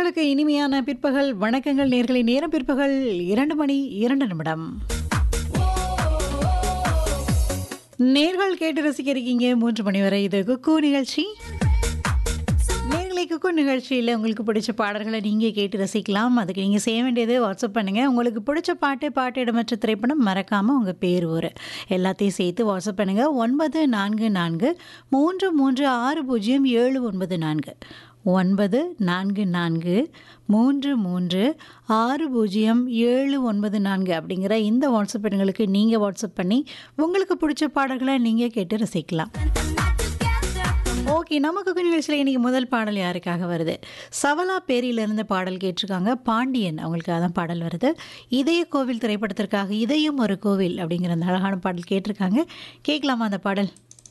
உங்களுக்கு இனிமையான பிற்பகல் வணக்கங்கள் நேர்களை நேரம் பிற்பகல் இரண்டு மணி இரண்டு நிமிடம் நேர்கள் கேட்டு ரசிக்க இருக்கீங்க மூன்று மணி வரை இது குக்கு நிகழ்ச்சி நேர்களை குக்கு நிகழ்ச்சியில் உங்களுக்கு பிடிச்ச பாடல்களை நீங்கள் கேட்டு ரசிக்கலாம் அதுக்கு நீங்கள் செய்ய வேண்டியது வாட்ஸ்அப் பண்ணுங்கள் உங்களுக்கு பிடிச்ச பாட்டு பாட்டு இடமற்ற திரைப்படம் மறக்காமல் உங்கள் பேர் ஊர் எல்லாத்தையும் சேர்த்து வாட்ஸ்அப் பண்ணுங்கள் ஒன்பது நான்கு நான்கு மூன்று மூன்று ஆறு பூஜ்ஜியம் ஏழு ஒன்பது நான்கு ஒன்பது நான்கு நான்கு மூன்று மூன்று ஆறு பூஜ்ஜியம் ஏழு ஒன்பது நான்கு அப்படிங்கிற இந்த வாட்ஸ்அப் எண்களுக்கு நீங்கள் வாட்ஸ்அப் பண்ணி உங்களுக்கு பிடிச்ச பாடல்களை நீங்கள் கேட்டு ரசிக்கலாம் ஓகே நமக்கு நிகழ்ச்சியில் இன்றைக்கி முதல் பாடல் யாருக்காக வருது சவலா பேரியிலிருந்து பாடல் கேட்டிருக்காங்க பாண்டியன் அவங்களுக்காக தான் பாடல் வருது இதய கோவில் திரைப்படத்திற்காக இதயம் ஒரு கோவில் அப்படிங்கிற அந்த அழகான பாடல் கேட்டிருக்காங்க கேட்கலாமா அந்த பாடல்